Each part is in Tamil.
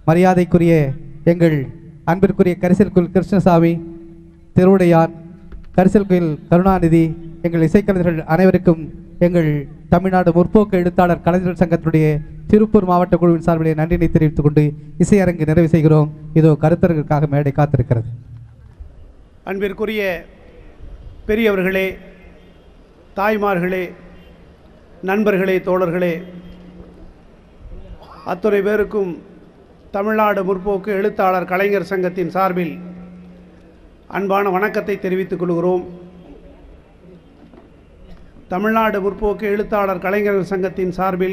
மரியாதைக்குரிய எங்கள் அன்பிற்குரிய கரிசல் கோயில் கிருஷ்ணசாமி திருவுடையார் கரிசல் கோயில் கருணாநிதி எங்கள் இசைக்கலைஞர்கள் அனைவருக்கும் எங்கள் தமிழ்நாடு முற்போக்கு எழுத்தாளர் கலைஞர்கள் சங்கத்தினுடைய திருப்பூர் மாவட்ட குழுவின் சார்பிலே நன்றினை தெரிவித்துக் கொண்டு இசையரங்கு நிறைவு செய்கிறோம் இதோ கருத்தரங்கிற்காக மேடை காத்திருக்கிறது அன்பிற்குரிய பெரியவர்களே தாய்மார்களே நண்பர்களே தோழர்களே அத்துணை பேருக்கும் தமிழ்நாடு முற்போக்கு எழுத்தாளர் கலைஞர் சங்கத்தின் சார்பில் அன்பான வணக்கத்தை தெரிவித்துக் கொள்கிறோம் தமிழ்நாடு முற்போக்கு எழுத்தாளர் கலைஞர் சங்கத்தின் சார்பில்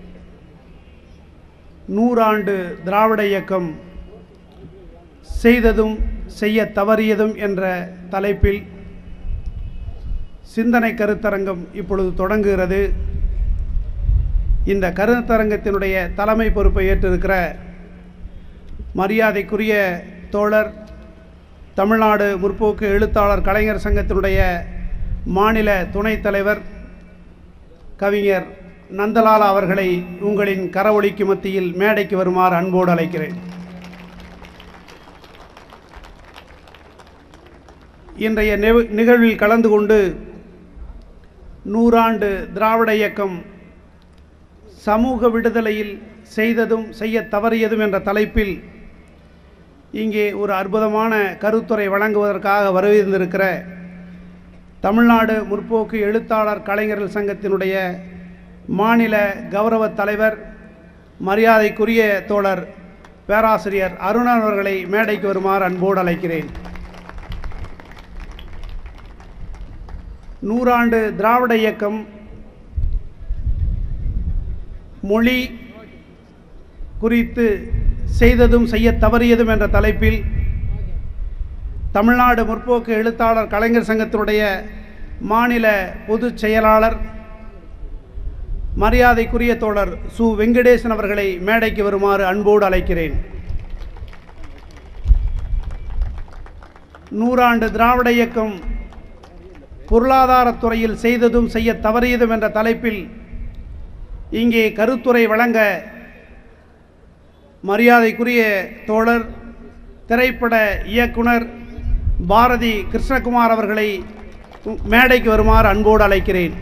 நூறாண்டு திராவிட இயக்கம் செய்ததும் செய்ய தவறியதும் என்ற தலைப்பில் சிந்தனை கருத்தரங்கம் இப்பொழுது தொடங்குகிறது இந்த கருத்தரங்கத்தினுடைய தலைமை பொறுப்பை ஏற்றிருக்கிற மரியாதைக்குரிய தோழர் தமிழ்நாடு முற்போக்கு எழுத்தாளர் கலைஞர் சங்கத்தினுடைய மாநில துணைத் தலைவர் கவிஞர் நந்தலாலா அவர்களை உங்களின் கரவொலிக்கு மத்தியில் மேடைக்கு வருமாறு அன்போடு அழைக்கிறேன் இன்றைய நிக- நிகழ்வில் கலந்து கொண்டு நூறாண்டு திராவிட இயக்கம் சமூக விடுதலையில் செய்ததும் செய்ய தவறியதும் என்ற தலைப்பில் இங்கே ஒரு அற்புதமான கருத்துரை வழங்குவதற்காக வரவிருந்திருக்கிற தமிழ்நாடு முற்போக்கு எழுத்தாளர் கலைஞர்கள் சங்கத்தினுடைய மாநில கௌரவ தலைவர் மரியாதைக்குரிய தோழர் பேராசிரியர் அருணன் அவர்களை மேடைக்கு வருமாறு அன்போடு அழைக்கிறேன் நூறாண்டு திராவிட இயக்கம் மொழி குறித்து செய்ததும் செய்ய தவறியதும் என்ற தலைப்பில் தமிழ்நாடு முற்போக்கு எழுத்தாளர் கலைஞர் சங்கத்தினுடைய மாநில பொதுச் செயலாளர் மரியாதைக்குரிய தோழர் சு வெங்கடேசன் அவர்களை மேடைக்கு வருமாறு அன்போடு அழைக்கிறேன் நூறாண்டு திராவிட இயக்கம் பொருளாதாரத் துறையில் செய்ததும் செய்ய தவறியதும் என்ற தலைப்பில் இங்கே கருத்துரை வழங்க மரியாதைக்குரிய தோழர் திரைப்பட இயக்குனர் பாரதி கிருஷ்ணகுமார் அவர்களை உ- மேடைக்கு வருமாறு அன்போடு அழைக்கிறேன்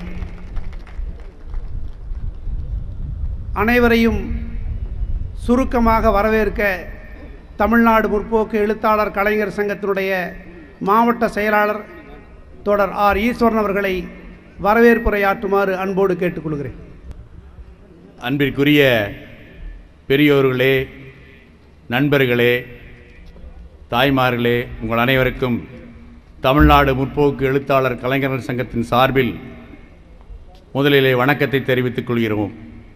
அனைவரையும் சுருக்கமாக வரவேற்க தமிழ்நாடு முற்போக்கு எழுத்தாளர் கலைஞர் சங்கத்தினுடைய மாவட்ட செயலாளர் தொடர் ஆர் ஈஸ்வரன் அவர்களை வரவேற்புரையாற்றுமாறு அன்போடு கேட்டுக்கொள்கிறேன் அன்பிற்குரிய பெரியோர்களே நண்பர்களே தாய்மார்களே உங்கள் அனைவருக்கும் தமிழ்நாடு முற்போக்கு எழுத்தாளர் கலைஞர்கள் சங்கத்தின் சார்பில் முதலிலே வணக்கத்தை தெரிவித்துக் கொள்கிறோம்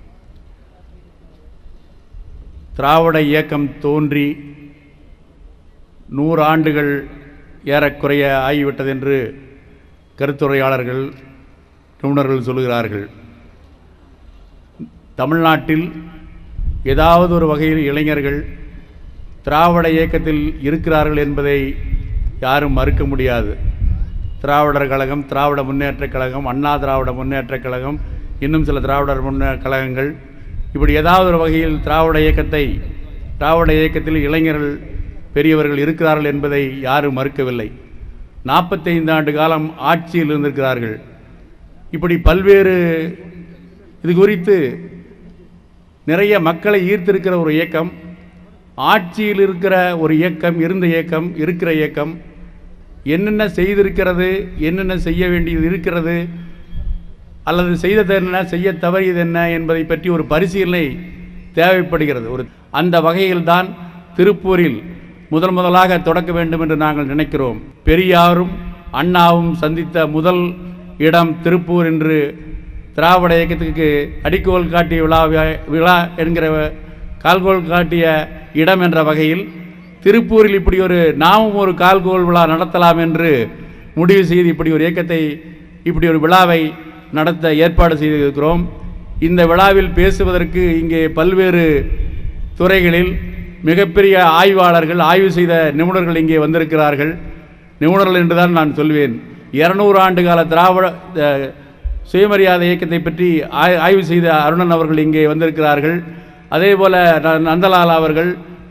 திராவிட இயக்கம் தோன்றி நூறாண்டுகள் ஏறக்குறைய ஆகிவிட்டது என்று கருத்துரையாளர்கள் நிபுணர்கள் சொல்கிறார்கள் தமிழ்நாட்டில் ஏதாவது ஒரு வகையில் இளைஞர்கள் திராவிட இயக்கத்தில் இருக்கிறார்கள் என்பதை யாரும் மறுக்க முடியாது திராவிடர் கழகம் திராவிட முன்னேற்றக் கழகம் அண்ணா திராவிட முன்னேற்றக் கழகம் இன்னும் சில திராவிடர் முன்னே கழகங்கள் இப்படி ஏதாவது ஒரு வகையில் திராவிட இயக்கத்தை திராவிட இயக்கத்தில் இளைஞர்கள் பெரியவர்கள் இருக்கிறார்கள் என்பதை யாரும் மறுக்கவில்லை நாற்பத்தைந்து ஆண்டு காலம் ஆட்சியில் இருந்திருக்கிறார்கள் இப்படி பல்வேறு இது குறித்து நிறைய மக்களை ஈர்த்திருக்கிற ஒரு இயக்கம் ஆட்சியில் இருக்கிற ஒரு இயக்கம் இருந்த இயக்கம் இருக்கிற இயக்கம் என்னென்ன செய்திருக்கிறது என்னென்ன செய்ய வேண்டியது இருக்கிறது அல்லது செய்தது என்ன செய்ய தவறியது என்ன என்பதை பற்றி ஒரு பரிசீலனை தேவைப்படுகிறது ஒரு அந்த வகையில்தான் திருப்பூரில் முதல் முதலாக தொடக்க வேண்டும் என்று நாங்கள் நினைக்கிறோம் பெரியாரும் அண்ணாவும் சந்தித்த முதல் இடம் திருப்பூர் என்று திராவிட இயக்கத்துக்கு அடிக்கோல் காட்டிய விழா விழா என்கிற கால்கோல் காட்டிய இடம் என்ற வகையில் திருப்பூரில் இப்படி ஒரு நாமும் ஒரு கால்கோல் விழா நடத்தலாம் என்று முடிவு செய்து இப்படி ஒரு இயக்கத்தை இப்படி ஒரு விழாவை நடத்த ஏற்பாடு செய்திருக்கிறோம் இந்த விழாவில் பேசுவதற்கு இங்கே பல்வேறு துறைகளில் மிகப்பெரிய ஆய்வாளர்கள் ஆய்வு செய்த நிபுணர்கள் இங்கே வந்திருக்கிறார்கள் நிபுணர்கள் என்றுதான் நான் சொல்வேன் இருநூறு ஆண்டு கால திராவிட அஹ், சுயமரியாதை இயக்கத்தை பற்றி ஆய்- ஆய்வு செய்த அருணன் அவர்கள் இங்கே வந்திருக்கிறார்கள் அதே போல் ந- நந்தலால் அவர்கள்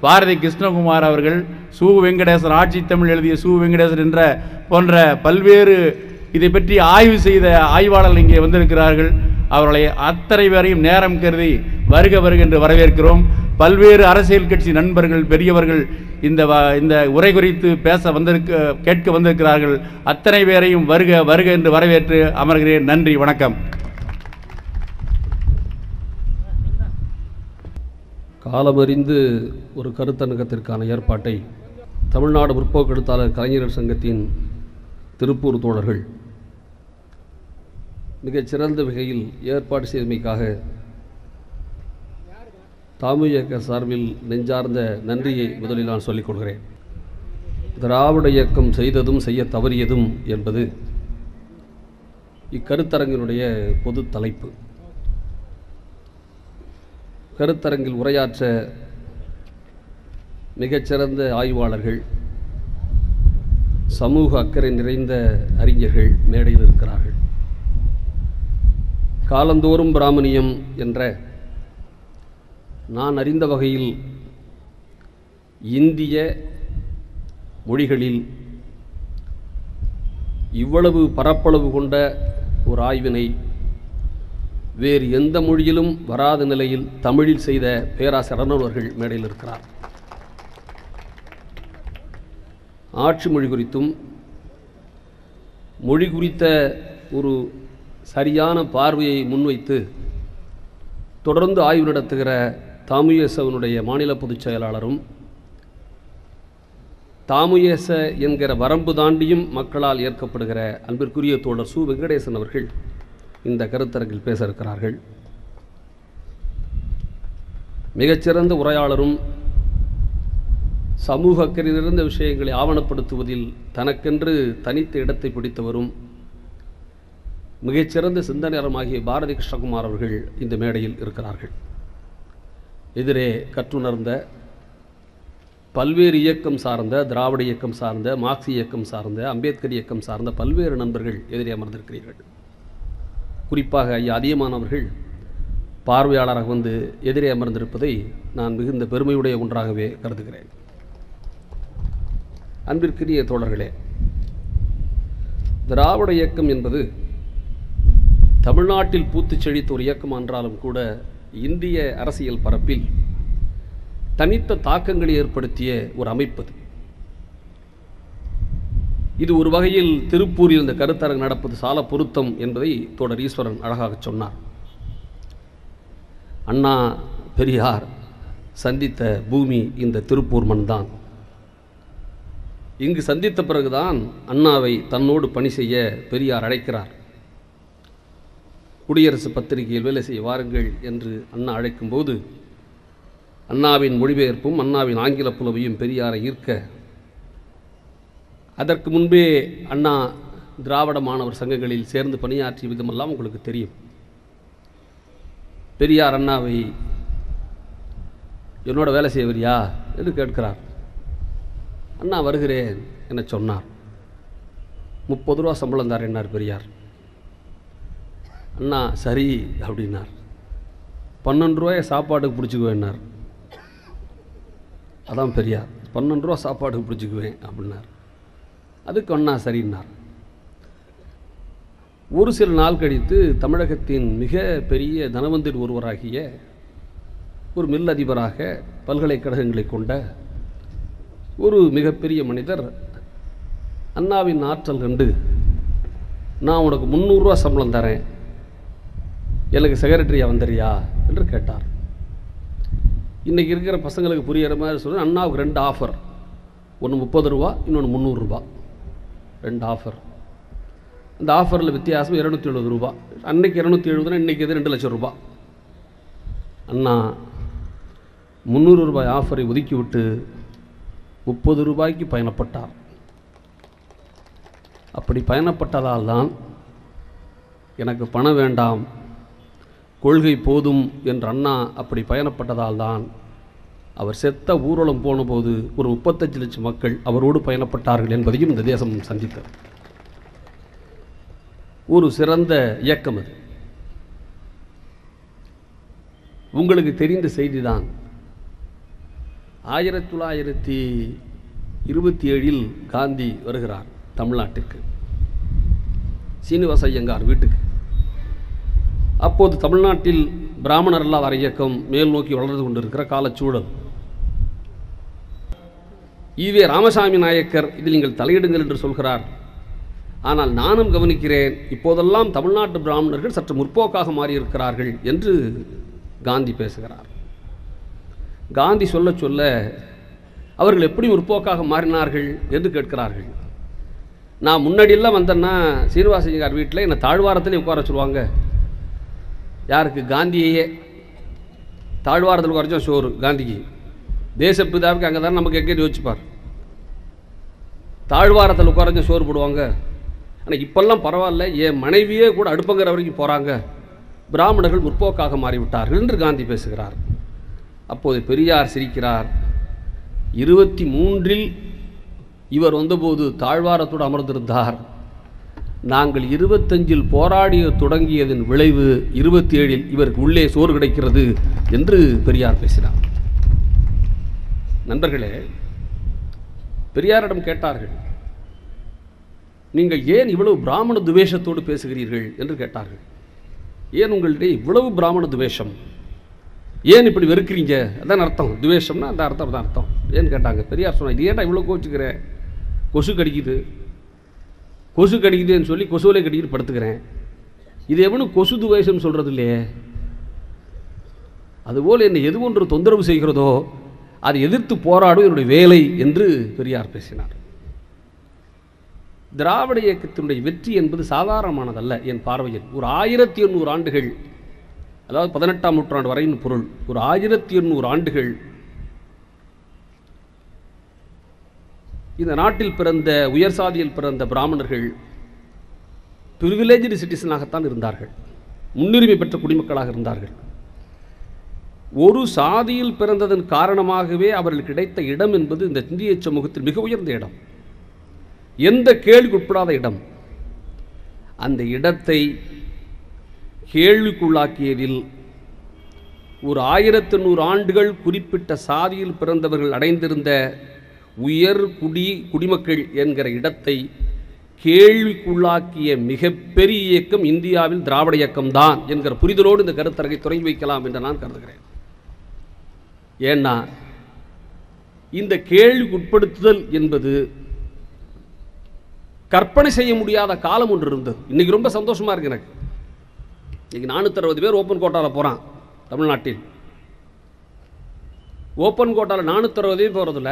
பாரதி கிருஷ்ணகுமார் அவர்கள் சு வெங்கடேசன் ஆட்சி தமிழ் எழுதிய சு வெங்கடேசன் என்ற போன்ற பல்வேறு இதை பற்றி ஆய்வு செய்த ஆய்வாளர்கள் இங்கே வந்திருக்கிறார்கள் அவர்களை அத்தனை பேரையும் நேரம் கருதி வருக வருக என்று வரவேற்கிறோம் பல்வேறு அரசியல் கட்சி நண்பர்கள் பெரியவர்கள் இந்த வ- இந்த உரை குறித்து பேச வந்திருக்க கேட்க வந்திருக்கிறார்கள் அத்தனை பேரையும் வருக வருக என்று வரவேற்று அமர்கிறேன் நன்றி வணக்கம் காலமறிந்து ஒரு கருத்தரங்கத்திற்கான ஏற்பாட்டை தமிழ்நாடு முற்போக்கு எழுத்தாளர் கலைஞர் சங்கத்தின் திருப்பூர் தோழர்கள் மிகச் சிறந்த வகையில் ஏற்பாடு செய்தமைக்காக தாமு இயக்க சார்பில் நெஞ்சார்ந்த நன்றியை முதலில் நான் சொல்லிக் கொள்கிறேன் திராவிட இயக்கம் செய்ததும் செய்ய தவறியதும் என்பது இக்கருத்தரங்கினுடைய பொது தலைப்பு கருத்தரங்கில் உரையாற்ற மிகச்சிறந்த ஆய்வாளர்கள் சமூக அக்கறை நிறைந்த அறிஞர்கள் மேடையில் இருக்கிறார்கள் காலந்தோறும் பிராமணியம் என்ற நான் அறிந்த வகையில் இந்திய மொழிகளில் இவ்வளவு பரப்பளவு கொண்ட ஒரு ஆய்வினை வேறு எந்த மொழியிலும் வராத நிலையில் தமிழில் செய்த பேராசிரியர் அவர்கள் மேடையில் இருக்கிறார் ஆட்சி மொழி குறித்தும் மொழி குறித்த ஒரு சரியான பார்வையை முன்வைத்து தொடர்ந்து ஆய்வு நடத்துகிற தாமுயேசவனுடைய மாநில பொதுச் செயலாளரும் தாமுயேச என்கிற வரம்பு தாண்டியும் மக்களால் ஏற்கப்படுகிற அன்பிற்குரிய தோழர் சு வெங்கடேசன் அவர்கள் இந்த கருத்தரங்கில் பேச இருக்கிறார்கள் மிகச்சிறந்த உரையாளரும் சமூக அக்கறை நிறைந்த விஷயங்களை ஆவணப்படுத்துவதில் தனக்கென்று தனித்த இடத்தை பிடித்தவரும் மிகச்சிறந்த சிந்தனையாளருமாகிய பாரதி கிருஷ்ணகுமார் அவர்கள் இந்த மேடையில் இருக்கிறார்கள் எதிரே கற்றுணர்ந்த பல்வேறு இயக்கம் சார்ந்த திராவிட இயக்கம் சார்ந்த மார்க்சி இயக்கம் சார்ந்த அம்பேத்கர் இயக்கம் சார்ந்த பல்வேறு நண்பர்கள் எதிரே அமர்ந்திருக்கிறீர்கள் குறிப்பாக ஐயா அதியமானவர்கள் பார்வையாளராக வந்து எதிரே அமர்ந்திருப்பதை நான் மிகுந்த பெருமையுடைய ஒன்றாகவே கருதுகிறேன் அன்பிற்குரிய தோழர்களே திராவிட இயக்கம் என்பது தமிழ்நாட்டில் பூத்துச் செழித்த ஒரு இயக்கம் என்றாலும் கூட இந்திய அரசியல் பரப்பில் தனித்த தாக்கங்களை ஏற்படுத்திய ஒரு அமைப்பு அது. இது ஒரு வகையில் திருப்பூரில் இந்த கருத்தரங்கு நடப்பது சால பொருத்தம் என்பதை தோழர் ஈஸ்வரன் அழகாக சொன்னார் அண்ணா பெரியார் சந்தித்த பூமி இந்த திருப்பூர் மண்தான் இங்கு சந்தித்த பிறகுதான் அண்ணாவை தன்னோடு பணி செய்ய பெரியார் அழைக்கிறார் குடியரசு பத்திரிகையில் வேலை செய்ய வாருங்கள் என்று அண்ணா அழைக்கும்போது அண்ணாவின் மொழிபெயர்ப்பும் அண்ணாவின் ஆங்கில புலவையும் பெரியாரை ஈர்க்க அதற்கு முன்பே அண்ணா திராவிட மாணவர் சங்கங்களில் சேர்ந்து பணியாற்றிய விதமெல்லாம் உங்களுக்கு தெரியும் பெரியார் அண்ணாவை என்னோட வேலை செய்வரியா என்று கேட்கிறார் அண்ணா வருகிறேன் என சொன்னார் முப்பது ரூபா சம்பளம் தரேன்னார் பெரியார் அண்ணா சரி அப்படின்னார் பன்னெண்டு ரூபாயை சாப்பாட்டுக்கு பிடிச்சிக்குவேன்னார் அதான் பெரியார் பன்னெண்டு ரூபா சாப்பாட்டுக்கு பிடிச்சிக்குவேன் அப்படின்னார் அதுக்கு அண்ணா சரின்னார் ஒரு சில நாள் கழித்து தமிழகத்தின் மிக பெரிய தனவந்தர் ஒருவராகிய ஒரு மில் அதிபராக பல்கலைக்கழகங்களை கொண்ட ஒரு மிகப்பெரிய மனிதர் அண்ணாவின் ஆற்றல் கண்டு நான் உனக்கு முந்நூறுரூவா சம்பளம் தரேன் எனக்கு செக்ரட்டரியா வந்துறியா என்று கேட்டார் இன்றைக்கி இருக்கிற பசங்களுக்கு புரியிற மாதிரி சொல்ல அண்ணாவுக்கு ரெண்டு ஆஃபர் ஒன்று முப்பது ரூபா இன்னொன்று முந்நூறுரூபா ரெண்டு ஆஃபர் அந்த ஆஃபரில் வித்தியாசம் இரநூத்தி எழுபது ரூபா அன்னைக்கு இரநூத்தி எழுபதுனா இன்றைக்கி இது ரெண்டு லட்சம் ரூபா அண்ணா முந்நூறு ரூபாய் ஆஃபரை ஒதுக்கிவிட்டு முப்பது ரூபாய்க்கு பயணப்பட்டார் அப்படி பயணப்பட்டதால் தான் எனக்கு பணம் வேண்டாம் கொள்கை போதும் என்று அண்ணா அப்படி பயணப்பட்டதால் தான் அவர் செத்த ஊர்வலம் போனபோது ஒரு முப்பத்தஞ்சு லட்சம் மக்கள் அவரோடு பயணப்பட்டார்கள் என்பதையும் இந்த தேசம் சந்தித்தது ஒரு சிறந்த இயக்கம் அது உங்களுக்கு தெரிந்த செய்திதான் ஆயிரத்தி தொள்ளாயிரத்தி இருபத்தி ஏழில் காந்தி வருகிறார் தமிழ்நாட்டுக்கு சீனிவாச ஐயங்கார் வீட்டுக்கு அப்போது தமிழ்நாட்டில் பிராமணர் அல்லாதார் இயக்கம் மேல் நோக்கி வளர்ந்து கொண்டிருக்கிற காலச்சூழல் ஈவே ராமசாமி நாயக்கர் இதில் நீங்கள் தலையிடுங்கள் என்று சொல்கிறார் ஆனால் நானும் கவனிக்கிறேன் இப்போதெல்லாம் தமிழ்நாட்டு பிராமணர்கள் சற்று முற்போக்காக மாறியிருக்கிறார்கள் என்று காந்தி பேசுகிறார் காந்தி சொல்ல சொல்ல அவர்கள் எப்படி முற்போக்காக மாறினார்கள் என்று கேட்கிறார்கள் நான் முன்னாடியெல்லாம் வந்தேன்னா சீனிவாசஞ்சார் வீட்டில் என்னை தாழ்வாரத்திலே உட்கார சொல்லுவாங்க யாருக்கு காந்தியையே தாழ்வாரத்தில் குறைச்சா சோறு காந்திக்கு தேசப்பிதாவுக்கு அங்கே தான் நமக்கு எங்கே யோசிச்சுப்பார் தாழ்வாரத்தில் உட்காரஞ்ச சோறு போடுவாங்க ஆனால் இப்பெல்லாம் பரவாயில்ல என் மனைவியே கூட அடுப்பங்கிற வரைக்கும் போகிறாங்க பிராமணர்கள் முற்போக்காக மாறிவிட்டார்கள் என்று காந்தி பேசுகிறார் அப்போது பெரியார் சிரிக்கிறார் இருபத்தி மூன்றில் இவர் வந்தபோது தாழ்வாரத்தோடு அமர்ந்திருந்தார் நாங்கள் இருபத்தஞ்சில் போராடிய தொடங்கியதன் விளைவு இருபத்தி ஏழில் இவருக்கு உள்ளே சோறு கிடைக்கிறது என்று பெரியார் பேசினார் நண்பர்களே பெரியாரிடம் கேட்டார்கள் நீங்கள் ஏன் இவ்வளவு பிராமண துவேஷத்தோடு பேசுகிறீர்கள் என்று கேட்டார்கள் ஏன் உங்களிடையே இவ்வளவு பிராமண துவேஷம் ஏன் இப்படி வெறுக்கிறீங்க அதான் அர்த்தம் துவேஷம்னா அந்த அர்த்தம் தான் அர்த்தம் ஏன்னு கேட்டாங்க பெரியார் சொன்னார் இது ஏன்டா இவ்வளோ கோச்சுக்கிற கொசு கடிக்குது கொசு கடிக்குதுன்னு சொல்லி கொசுவிலே கடிக்கிட்டு படுத்துக்கிறேன் இது எவனும் கொசு துவேஷம் சொல்கிறது இல்லையே அதுபோல் என்னை எது ஒன்று தொந்தரவு செய்கிறதோ அதை எதிர்த்து போராடும் என்னுடைய வேலை என்று பெரியார் பேசினார் திராவிட இயக்கத்தினுடைய வெற்றி என்பது சாதாரணமானதல்ல என் பார்வையில் ஒரு ஆயிரத்தி எண்ணூறு ஆண்டுகள் அதாவது பதினெட்டாம் நூற்றாண்டு வரையின் பொருள் ஒரு ஆயிரத்தி எண்ணூறு ஆண்டுகள் இந்த நாட்டில் பிறந்த உயர் சாதியில் பிறந்த பிராமணர்கள் ப்ரிவிலேஜ்டு சிட்டிசனாகத்தான் இருந்தார்கள் முன்னுரிமை பெற்ற குடிமக்களாக இருந்தார்கள் ஒரு சாதியில் பிறந்ததன் காரணமாகவே அவர்களுக்கு கிடைத்த இடம் என்பது இந்த இந்திய சமூகத்தில் மிக உயர்ந்த இடம் எந்த கேள்விக்கு உட்படாத இடம் அந்த இடத்தை கேள்விக்குள்ளாக்கியதில் ஒரு ஆயிரத்து நூறு ஆண்டுகள் குறிப்பிட்ட சாதியில் பிறந்தவர்கள் அடைந்திருந்த உயர் குடி குடிமக்கள் என்கிற இடத்தை கேள்விக்குள்ளாக்கிய மிகப்பெரிய இயக்கம் இந்தியாவில் திராவிட இயக்கம்தான் என்கிற புரிதலோடு இந்த கருத்தரங்கை தொடங்கி வைக்கலாம் என்று நான் கருதுகிறேன் ஏன்னா இந்த கேள்விக்கு உட்படுத்துதல் என்பது கற்பனை செய்ய முடியாத காலம் ஒன்று இருந்தது இன்னைக்கு ரொம்ப சந்தோஷமா இருக்கு எனக்கு இன்னைக்கு நானூற்றி அறுபது பேர் ஓப்பன் கோட்டாவில் போகிறான் தமிழ்நாட்டில் ஓப்பன் கோட்டாவில் நானூற்றி அறுபது பேர் போகிறதுல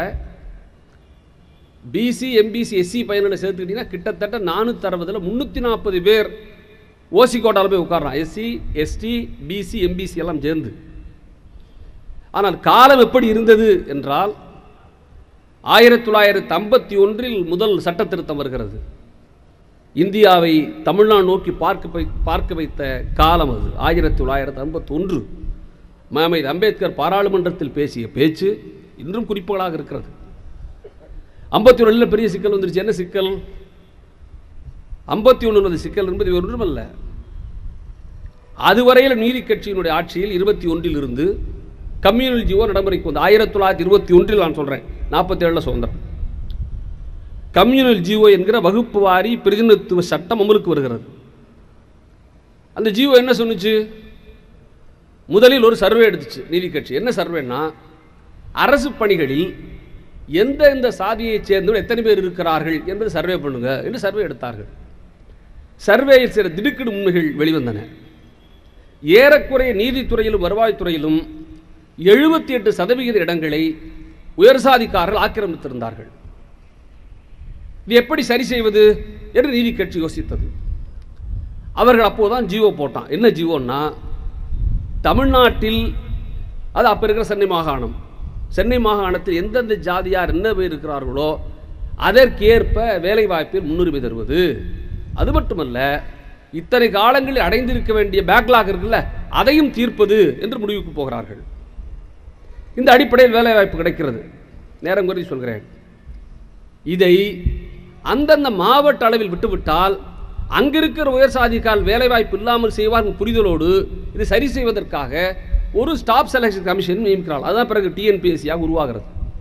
பிசி எம்பிசி எஸ்சி பையனில் சேர்த்துக்கிட்டிங்கன்னா கிட்டத்தட்ட நானூற்றி அறுபதில் முந்நூற்றி நாற்பது பேர் ஓசி கோட்டாவில் போய் உட்கார்றான் எஸ்சி எஸ்டி பிசி எம்பிசி எல்லாம் சேர்ந்து ஆனால் காலம் எப்படி இருந்தது என்றால் ஆயிரத்தி தொள்ளாயிரத்தி ஐம்பத்தி ஒன்றில் முதல் சட்ட திருத்தம் வருகிறது இந்தியாவை தமிழ்நாடு நோக்கி பார்க்க வை பார்க்க வைத்த காலம் அது ஆயிரத்தி தொள்ளாயிரத்தி ஐம்பத்தி ஒன்று மாமேத் அம்பேத்கர் பாராளுமன்றத்தில் பேசிய பேச்சு இன்றும் குறிப்புகளாக இருக்கிறது ஐம்பத்தி ஒன்றில் பெரிய சிக்கல் வந்துருச்சு என்ன சிக்கல் ஐம்பத்தி ஒன்று சிக்கல் என்பது ஒன்றுமல்ல அதுவரையில் நீதி கட்சியினுடைய ஆட்சியில் இருபத்தி ஒன்றில் இருந்து கம்யூனல் ஜீவோ நடைமுறைக்கு வந்து ஆயிரத்தி தொள்ளாயிரத்தி இருபத்தி ஒன்றில் நான் சொல்கிறேன் நாற்பத்தேழில் சுதந்திரம் கம்யூனல் ஜீவோ என்கிற வகுப்பு வாரி பிரதிநிதித்துவ சட்டம் அமலுக்கு வருகிறது அந்த ஜீவோ என்ன சொன்னுச்சு முதலில் ஒரு சர்வே எடுத்துச்சு நீதி கட்சி என்ன சர்வேன்னா அரசு பணிகளில் எந்த எந்த சாதியைச் சேர்ந்தவர் எத்தனை பேர் இருக்கிறார்கள் என்பது சர்வே பண்ணுங்க என்று சர்வே எடுத்தார்கள் சர்வேயில் சில திடுக்கிடு உண்மைகள் வெளிவந்தன ஏறக்குறைய நீதித்துறையிலும் வருவாய்த்துறையிலும் எழுபத்தி எட்டு சதவிகித இடங்களை உயர்சாதிக்காரர்கள் ஆக்கிரமித்திருந்தார்கள் இது எப்படி சரி செய்வது என்று நீதி கட்சி யோசித்தது அவர்கள் அப்போதான் ஜீவோ போட்டான் என்ன ஜீவோன்னா தமிழ்நாட்டில் அது அப்போ இருக்கிற சென்னை மாகாணம் சென்னை மாகாணத்தில் எந்தெந்த ஜாதியார் என்ன பேர் இருக்கிறார்களோ அதற்கேற்ப வேலை வாய்ப்பில் முன்னுரிமை தருவது அது மட்டுமல்ல இத்தனை காலங்களில் அடைந்திருக்க வேண்டிய பேக்லாக் இருக்குல்ல அதையும் தீர்ப்பது என்று முடிவுக்கு போகிறார்கள் இந்த அடிப்படையில் வேலை வாய்ப்பு கிடைக்கிறது நேரம் குறித்து சொல்கிறேன் இதை அந்தந்த மாவட்ட அளவில் விட்டுவிட்டால் அங்கிருக்கிற உயர் சாதிக்கால் வேலை வாய்ப்பு இல்லாமல் செய்வார்கள் புரிதலோடு இது சரி செய்வதற்காக ஒரு ஸ்டாப் செலெக்ஷன் கமிஷன் நியமிக்கிறாள் அதுதான் பிறகு டிஎன்பிஎஸ்சியாக உருவாகிறது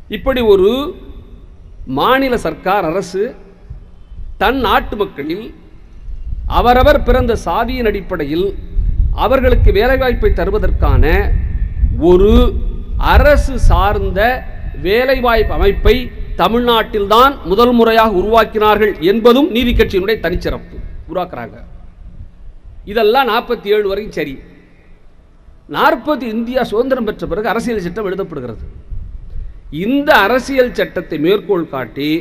இப்படி ஒரு மாநில சர்க்கார் அரசு தன் நாட்டு மக்களில் அவரவர் பிறந்த சாதியின் அடிப்படையில் அவர்களுக்கு வேலைவாய்ப்பை தருவதற்கான ஒரு அரசு சார்ந்த வேலைவாய்ப்பு அமைப்பை தமிழ்நாட்டில்தான் முதல் முறையாக உருவாக்கினார்கள் என்பதும் நீதி கட்சியினுடைய தனிச்சிறப்பு உருவாக்குறாங்க இதெல்லாம் நாற்பத்தி ஏழு வரைக்கும் சரி நாற்பது இந்தியா சுதந்திரம் பெற்ற பிறகு அரசியல் சட்டம் எழுதப்படுகிறது இந்த அரசியல் சட்டத்தை மேற்கோள் காட்டி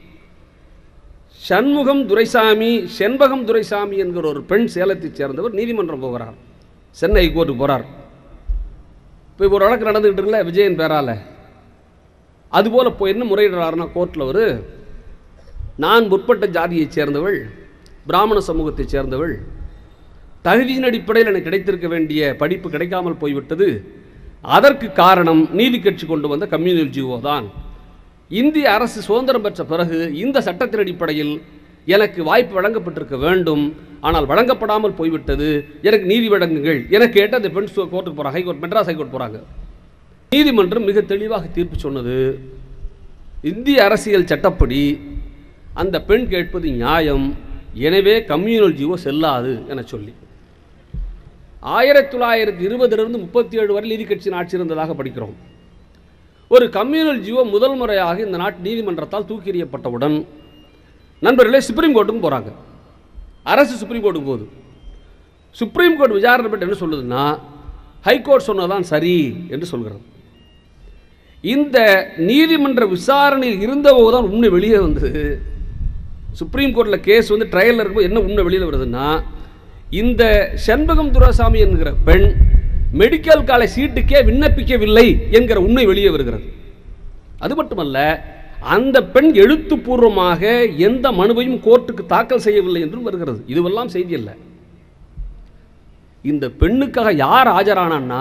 சண்முகம் துரைசாமி செண்பகம் துரைசாமி என்கிற ஒரு பெண் சேலத்தைச் சேர்ந்தவர் நீதிமன்றம் போகிறார் சென்னை கோர்ட்டுக்கு போகிறார் இப்போ ஒரு வழக்கு நடந்துகிட்டு இருக்குல்ல விஜயன் பேரால அதுபோல் இப்போ என்ன முறையிடுறாருன்னா கோர்ட்டில் ஒரு நான் முற்பட்ட ஜாதியைச் சேர்ந்தவள் பிராமண சமூகத்தைச் சேர்ந்தவள் தகுதியின் அடிப்படையில் எனக்கு கிடைத்திருக்க வேண்டிய படிப்பு கிடைக்காமல் போய்விட்டது அதற்கு காரணம் நீதி கட்சி கொண்டு வந்த கம்யூனல் ஜீவோ தான் இந்திய அரசு சுதந்திரம் பெற்ற பிறகு இந்த சட்டத்தின் அடிப்படையில் எனக்கு வாய்ப்பு வழங்கப்பட்டிருக்க வேண்டும் ஆனால் வழங்கப்படாமல் போய்விட்டது எனக்கு நீதி வழங்குங்கள் எனக்கு கேட்ட அந்த பெண் சு- கோர்ட்டுக்கு போகிறாங்க ஹைகோர்ட் மெட்ராஸ் ஹைகோர்ட் போகிறாங்க நீதிமன்றம் மிக தெளிவாக தீர்ப்பு சொன்னது இந்திய அரசியல் சட்டப்படி அந்த பெண் கேட்பது நியாயம் எனவே கம்யூனல் ஜீவோ செல்லாது என சொல்லி ஆயிரத்தி தொள்ளாயிரத்தி இருபதிலிருந்து முப்பத்தி ஏழு வரை நீதி கட்சியின் ஆட்சி இருந்ததாக படிக்கிறோம் ஒரு கம்யூனல் ஜீவோ முதல் முறையாக இந்த நாட்டு நீதிமன்றத்தால் தூக்கி எறியப்பட்டவுடன் நண்பர்களே சுப்ரீம் கோர்ட்டுக்கும் போகிறாங்க அரசு சுப்ரீம் கோர்ட்டுக்கு போகுது சுப்ரீம் கோர்ட் விசாரணை பற்றி என்ன சொல்லுதுன்னா ஹைகோர்ட் சொன்னதான் சரி என்று சொல்கிறது இந்த நீதிமன்ற விசாரணையில் இருந்தபோது தான் உண்மை வெளியே வந்தது சுப்ரீம் கோர்ட்டில் கேஸ் வந்து ட்ரையலில் இருக்கும்போது என்ன உண்மை வெளியில் வருதுன்னா இந்த செண்பகம் துராசாமி என்கிற பெண் மெடிக்கல் காலேஜ் சீட்டுக்கே விண்ணப்பிக்கவில்லை என்கிற உண்மை வெளியே வருகிறது அது மட்டுமல்ல அந்த பெண் எழுத்துப்பூர்வமாக எந்த மனுவையும் கோர்ட்டுக்கு தாக்கல் செய்யவில்லை என்றும் வருகிறது இதுவெல்லாம் செய்தி அல்ல இந்த பெண்ணுக்காக யார் ஆஜரானான்னா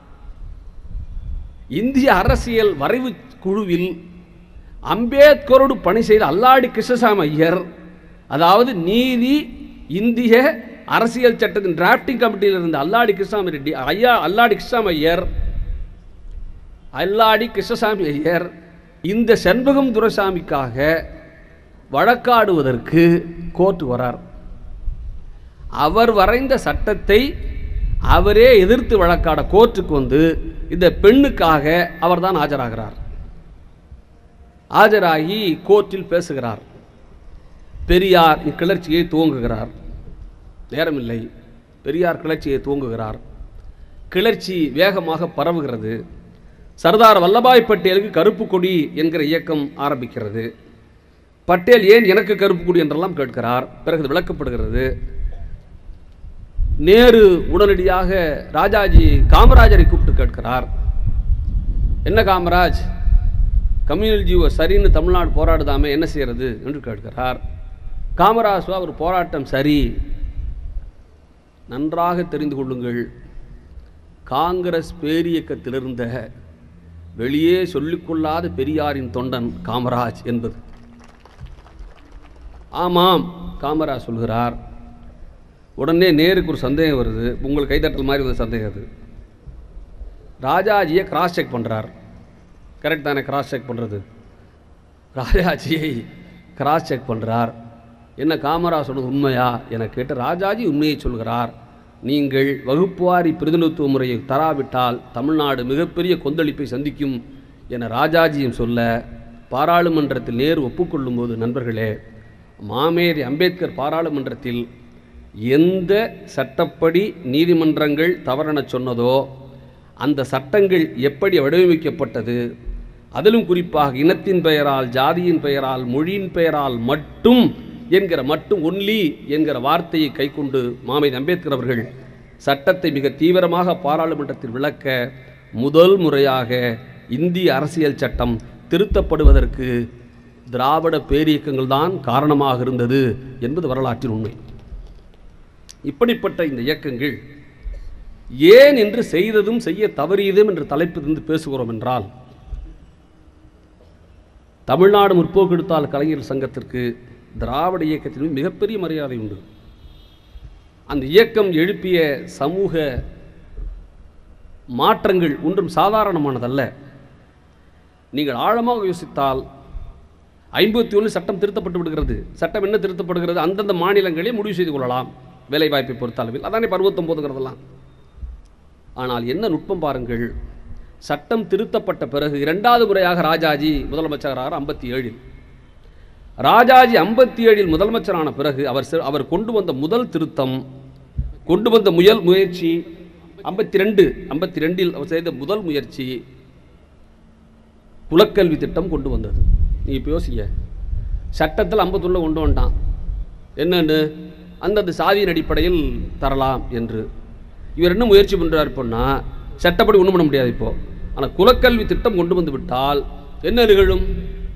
இந்திய அரசியல் வரைவு குழுவில் அம்பேத்கரோடு பணி செய்த அல்லாடி கிருஷ்ணசாமி ஐயர் அதாவது நீதி இந்திய அரசியல் சட்டத்தின் டிராஃப்டிங் கமிட்டியில் இருந்த அல்லாடி கிருஷ்ணசாமி ரெட்டி ஐயா அல்லாடி கிருஷ்ணசாமி ஐயர் அல்லாடி கிருஷ்ணசாமி ஐயர் இந்த செண்பகம் துரைசாமிக்காக வழக்காடுவதற்கு கோர்ட்டு வரார் அவர் வரைந்த சட்டத்தை அவரே எதிர்த்து வழக்காட கோர்ட்டுக்கு வந்து இந்த பெண்ணுக்காக அவர்தான் ஆஜராகிறார் ஆஜராகி கோர்ட்டில் பேசுகிறார் பெரியார் இக்கிளர்ச்சியை துவங்குகிறார் நேரமில்லை பெரியார் கிளர்ச்சியை துவங்குகிறார் கிளர்ச்சி வேகமாக பரவுகிறது சர்தார் வல்லபாய் பட்டேலுக்கு கருப்பு கொடி என்கிற இயக்கம் ஆரம்பிக்கிறது பட்டேல் ஏன் எனக்கு கருப்பு கொடி என்றெல்லாம் கேட்கிறார் பிறகு இது விளக்கப்படுகிறது நேரு உடனடியாக ராஜாஜி காமராஜரை கூப்பிட்டு கேட்கிறார் என்ன காமராஜ் கம்யூனல் ஜீவோ சரின்னு தமிழ்நாடு போராடுதாமே என்ன செய்யறது என்று கேட்கிறார் காமராஜ் ஒரு போராட்டம் சரி நன்றாக தெரிந்து கொள்ளுங்கள் காங்கிரஸ் பேரியக்கத்திலிருந்த வெளியே சொல்லிக்கொள்ளாத பெரியாரின் தொண்டன் காமராஜ் என்பது ஆமாம் காமராஜ் சொல்கிறார் உடனே நேருக்கு ஒரு சந்தேகம் வருது உங்களுக்கு கைதட்டல் மாதிரி ஒரு சந்தேகம் அது ராஜாஜியை கிராஸ் செக் பண்ணுறார் கரெக்ட் தானே கிராஸ் செக் பண்ணுறது ராஜாஜியை கிராஸ் செக் பண்ணுறார் என்ன காமராஜ் சொன்னது உண்மையா என கேட்டு ராஜாஜி உண்மையை சொல்கிறார் நீங்கள் வகுப்புவாரி பிரதிநிதித்துவ முறையை தராவிட்டால் தமிழ்நாடு மிகப்பெரிய கொந்தளிப்பை சந்திக்கும் என ராஜாஜியும் சொல்ல பாராளுமன்றத்தில் நேரு ஒப்புக்கொள்ளும்போது நண்பர்களே மாமேரி அம்பேத்கர் பாராளுமன்றத்தில் எந்த சட்டப்படி நீதிமன்றங்கள் தவறென சொன்னதோ அந்த சட்டங்கள் எப்படி வடிவமைக்கப்பட்டது அதிலும் குறிப்பாக இனத்தின் பெயரால் ஜாதியின் பெயரால் மொழியின் பெயரால் மட்டும் என்கிற மட்டும் ஒன்லி என்கிற வார்த்தையை கைக்கொண்டு மாமேதி அம்பேத்கர் அவர்கள் சட்டத்தை மிக தீவிரமாக பாராளுமன்றத்தில் விளக்க முதல் முறையாக இந்திய அரசியல் சட்டம் திருத்தப்படுவதற்கு திராவிட பேரியக்கங்கள் தான் காரணமாக இருந்தது என்பது வரலாற்றின் உண்மை இப்படிப்பட்ட இந்த இயக்கங்கள் ஏன் என்று செய்ததும் செய்ய தவறியதும் என்ற தலைப்பிலிருந்து பேசுகிறோம் என்றால் தமிழ்நாடு முற்போக்கு எடுத்தால் கலைஞர் சங்கத்திற்கு திராவிட இயக்கத்திலும் மிகப்பெரிய மரியாதை உண்டு அந்த இயக்கம் எழுப்பிய சமூக மாற்றங்கள் ஒன்றும் சாதாரணமானதல்ல நீங்கள் ஆழமாக யோசித்தால் ஐம்பத்தி ஒன்று சட்டம் திருத்தப்பட்டு விடுகிறது சட்டம் என்ன திருத்தப்படுகிறது அந்தந்த மாநிலங்களே முடிவு செய்து கொள்ளலாம் வேலை வாய்ப்பை பொறுத்த அளவில் அதானே பருவத்தொம்போதுங்கிறதெல்லாம் ஆனால் என்ன நுட்பம் பாருங்கள் சட்டம் திருத்தப்பட்ட பிறகு இரண்டாவது முறையாக ராஜாஜி முதலமைச்சராகிறார் ஐம்பத்தி ஏழில் ராஜாஜி ஐம்பத்தி ஏழில் முதலமைச்சரான பிறகு அவர் செ- அவர் கொண்டு வந்த முதல் திருத்தம் கொண்டு வந்த முயல் முயற்சி ஐம்பத்தி ரெண்டு ஐம்பத்தி ரெண்டில் அவர் செய்த முதல் முயற்சி குலக்கல்வி திட்டம் கொண்டு வந்தது நீ இப்போ யோசிங்க சட்டத்தில் ஐம்பத்தொன்னுல கொண்டு வந்துட்டான் என்னன்னு அந்தந்த சாதியின் அடிப்படையில் தரலாம் என்று இவர் என்ன முயற்சி பண்ணுறாரு இப்போன்னா சட்டப்படி ஒன்றும் பண்ண முடியாது இப்போ ஆனால் குலக்கல்வி திட்டம் கொண்டு வந்து விட்டால் என்ன நிகழும்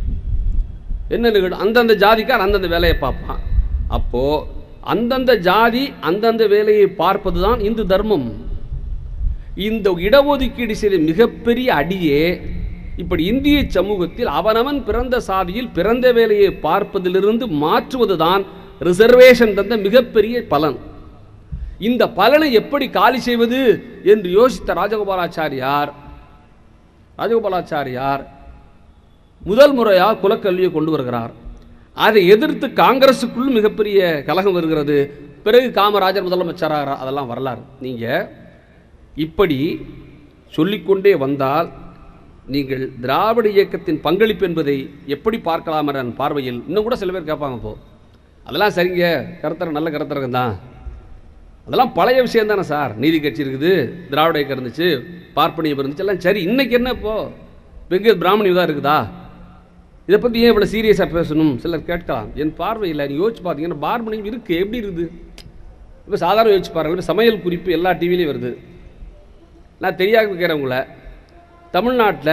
என்ன நிகழும் அந்தந்த ஜாதிக்கார் அந்தந்த வேலையை பார்ப்பான் அப்போ அந்தந்த ஜாதி அந்தந்த வேலையை பார்ப்பது தான் இந்து தர்மம் இந்த இடஒதுக்கீடு செய்த மிகப்பெரிய அடியே இப்படி இந்திய சமூகத்தில் அவனவன் பிறந்த சாதியில் பிறந்த வேலையை பார்ப்பதிலிருந்து மாற்றுவதுதான் ரிசர்வேஷன் தந்த மிகப்பெரிய பலன் இந்த பலனை எப்படி காலி செய்வது என்று யோசித்த ராஜகோபாலாச்சாரியார் ராஜகோபாலாச்சாரியார் முதல் முறையாக குலக்கல்வியை கொண்டு வருகிறார் அதை எதிர்த்து காங்கிரஸுக்குள் மிகப்பெரிய கலகம் வருகிறது பிறகு காமராஜர் முதலமைச்சராக அதெல்லாம் வரலாறு நீங்கள் இப்படி சொல்லிக்கொண்டே வந்தால் நீங்கள் திராவிட இயக்கத்தின் பங்களிப்பு என்பதை எப்படி பார்க்கலாம் என்ற பார்வையில் இன்னும் கூட சில பேர் கேட்பாங்க இப்போ அதெல்லாம் சரிங்க கருத்தர நல்ல கருத்தரகம் தான் அதெல்லாம் பழைய விஷயம் தானே சார் நீதி கட்சி இருக்குது திராவிட இயக்கம் இருந்துச்சு பார்ப்பனியம் இருந்துச்சு எல்லாம் சரி இன்னைக்கு என்ன இப்போ வெங்க பிராமணி தான் இருக்குதா இதை பற்றி ஏன் இவ்வளோ சீரியஸாக பேசணும் சிலர் கேட்கலாம் என் பார்வையில் நீ யோசிச்சு பார்த்தீங்கன்னா பார்ப்பனியம் இருக்குது எப்படி இருக்குது இப்போ சாதாரண யோசிச்சு பாருங்க இப்போ சமையல் குறிப்பு எல்லா டிவிலையும் வருது நான் தெரியாத கேட்குறவங்கள தமிழ்நாட்டில்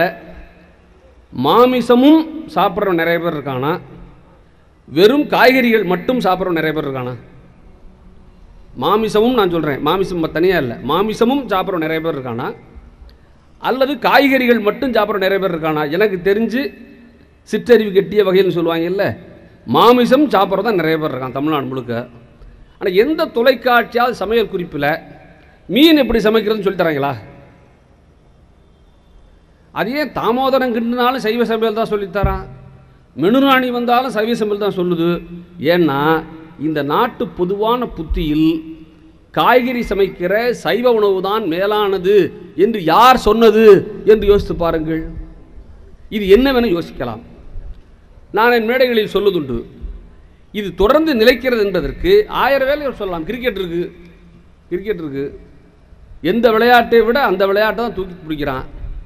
மாமிசமும் சாப்பிட்ற நிறைய பேர் இருக்கானா வெறும் காய்கறிகள் மட்டும் சாப்பிட்ற நிறைய பேர் இருக்கானா மாமிசமும் நான் சொல்கிறேன் மாமிசம் தனியாக இல்லை மாமிசமும் சாப்பிட்ற நிறைய பேர் இருக்கானா அல்லது காய்கறிகள் மட்டும் சாப்பிட்ற நிறைய பேர் இருக்கானா எனக்கு தெரிஞ்சு சிற்றறிவு கெட்டிய வகைன்னு சொல்லுவாங்கல்ல மாமிசம் சாப்பிட்றது தான் நிறைய பேர் இருக்கான் தமிழ்நாடு முழுக்க ஆனால் எந்த தொலைக்காட்சியாவது சமையல் குறிப்பில் மீன் எப்படி சமைக்கிறதுன்னு சொல்லி தராங்களா அதே தாமோதரம் கிண்டுனாலும் சைவ சமையல் தான் சொல்லித்தரான் மெனுராணி வந்தாலும் சைவ சமையல் தான் சொல்லுது ஏன்னா இந்த நாட்டு பொதுவான புத்தியில் காய்கறி சமைக்கிற சைவ உணவு தான் மேலானது என்று யார் சொன்னது என்று யோசித்து பாருங்கள் இது என்னவென யோசிக்கலாம் நான் என் மேடைகளில் சொல்லுதுண்டு இது தொடர்ந்து நிலைக்கிறது என்பதற்கு ஆயிரம் வேலை சொல்லலாம் கிரிக்கெட் இருக்கு கிரிக்கெட் இருக்கு எந்த விளையாட்டை விட அந்த விளையாட்டை தான் தூக்கி பிடிக்கிறான்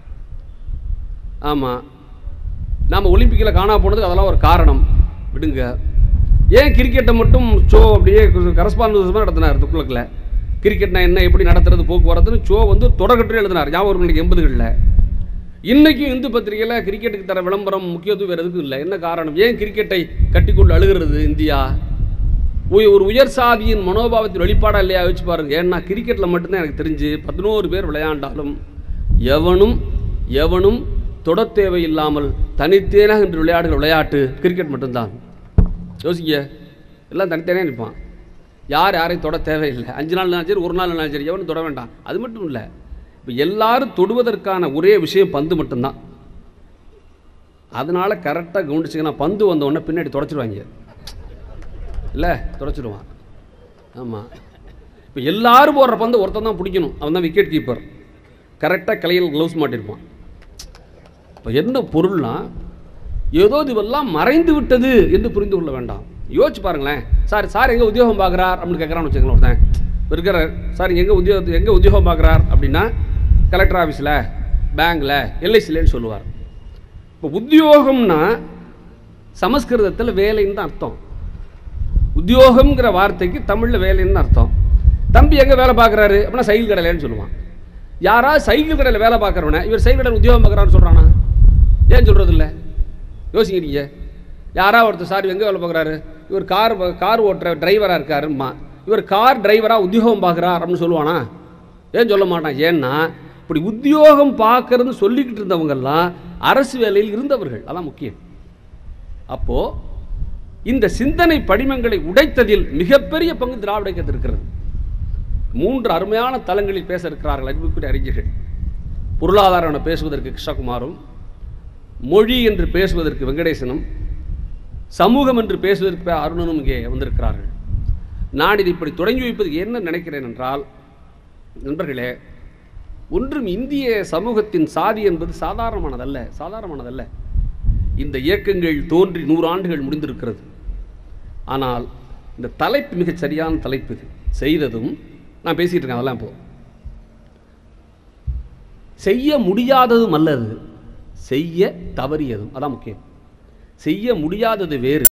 ஆமாம் நாம் ஒலிம்பிக்கில் காணா போனதுக்கு அதெல்லாம் ஒரு காரணம் விடுங்க ஏன் கிரிக்கெட்டை மட்டும் ஷோ அப்படியே கரஸ்பாண்டன்ஸ் மாதிரி நடத்தினார் துக்குளக்கில் கிரிக்கெட்னா என்ன எப்படி நடத்துறது போக்குவரத்துன்னு ஷோ வந்து தொடர்கட்டு எழுதினார் ஞாபகம் இருக்கு எண்பதுகளில் இன்றைக்கும் இந்து பத்திரிகையில் கிரிக்கெட்டுக்கு தர விளம்பரம் முக்கியத்துவம் வேறு எதுக்கும் இல்லை என்ன காரணம் ஏன் கிரிக்கெட்டை கட்டிக்கொண்டு அழுகிறது இந்தியா உய- ஒரு உயர் சாதியின் மனோபாவத்தின் வெளிப்பாடாக இல்லையா வச்சு பாருங்க ஏன்னா கிரிக்கெட்டில் மட்டும்தான் எனக்கு தெரிஞ்சு பதினோரு பேர் விளையாண்டாலும் எவனும் எவனும் தொடத் தேவையில்லாமல் தனித்தேனாக என்று விளையாடுகிற விளையாட்டு கிரிக்கெட் மட்டும்தான் யோசிங்க எல்லாம் தனித்தனியாக நிற்பான் யார் யாரையும் தொட தேவையில்லை அஞ்சு நாள் சரி ஒரு நாள் சரி எவனும் தொட வேண்டாம் அது மட்டும் இல்லை இப்போ எல்லாரும் தொடுவதற்கான ஒரே விஷயம் பந்து மட்டும்தான் அதனால கரெக்டாக கவனிச்சிங்கன்னா பந்து வந்த உடனே பின்னாடி தொடச்சிடுவாங்க இல்லை தொடச்சிடுவான் ஆமாம் இப்போ எல்லாரும் போடுற பந்து ஒருத்தன் தான் பிடிக்கணும் அவன் தான் விக்கெட் கீப்பர் கரெக்டாக கையில் க்ளவுஸ் மாட்டிருப்பான் இப்போ என்ன பொருள்னா ஏதோ இதுவெல்லாம் மறைந்து விட்டது என்று புரிந்து கொள்ள வேண்டாம் யோசிச்சு பாருங்களேன் சார் சார் எங்கே உத்தியோகம் பார்க்குறார் அப்படின்னு கேட்குறான்னு வச்சுக்கலாம் ஒருத்தன் இருக்கிறார் சார் எங்கே உத்தியோக எங்கே உத்தியோகம் பார்க்குறார் அப்படின்னா கலெக்டர் ஆஃபீஸில் பேங்க்கில் எல்ஐசிலன்னு சொல்லுவார் இப்போ உத்தியோகம்னா சமஸ்கிருதத்தில் வேலைன்னு தான் அர்த்தம் உத்தியோகம்ங்கிற வார்த்தைக்கு தமிழில் வேலைன்னு தான் அர்த்தம் தம்பி எங்கே வேலை பார்க்குறாரு அப்படின்னா சைக்கிள் கடையிலன்னு சொல்லுவான் யாராவது சைக்கிள் கடையில் வேலை பார்க்குறவன இவர் சைக்கிள் கடையில் உத்தியோகம் பார்க்குறான்னு சொல்கிறானா ஏன் சொல்கிறது இல்லை யோசிக்கிறீங்க யாராவது ஒருத்தர் சார் எங்கே வேலை பார்க்குறாரு இவர் கார் கார் ஓட்டுற டிரைவராக இருக்காரும்மா இவர் கார் டிரைவராக உத்தியோகம் பார்க்குறார் அப்படின்னு சொல்லுவானா ஏன் சொல்ல மாட்டான் ஏன்னா இப்படி உத்தியோகம் பார்க்கறதுன்னு சொல்லிக்கிட்டு இருந்தவங்கெல்லாம் அரசு வேலையில் இருந்தவர்கள் அதான் முக்கியம் அப்போது இந்த சிந்தனை படிமங்களை உடைத்ததில் மிகப்பெரிய பங்கு திராவிட இயக்கத்தில் இருக்கிறது மூன்று அருமையான தளங்களில் பேச இருக்கிறார்கள் அன்புக்குரிய அறிஞர்கள் பொருளாதாரம் என பேசுவதற்கு கிருஷ்ணகுமாரும் மொழி என்று பேசுவதற்கு வெங்கடேசனும் சமூகம் என்று பேசுவதற்கு ப. அருணனும் இங்கே வந்திருக்கிறார்கள் நான் இதை இப்படி தொடங்கி வைப்பதற்கு என்ன நினைக்கிறேன் என்றால் நண்பர்களே ஒன்றும் இந்திய சமூகத்தின் சாதி என்பது சாதாரணமானதல்ல சாதாரணமானதல்ல இந்த இயக்கங்கள் தோன்றி நூறு ஆண்டுகள் முடிந்திருக்கிறது ஆனால் இந்த தலைப்பு மிகச் சரியான தலைப்பு இது செய்ததும் நான் பேசிகிட்டு இருக்கேன் அதெல்லாம் இப்போ செய்ய முடியாததும் அல்லது செய்ய தவறியதும் அதான் முக்கியம் செய்ய முடியாதது வேறு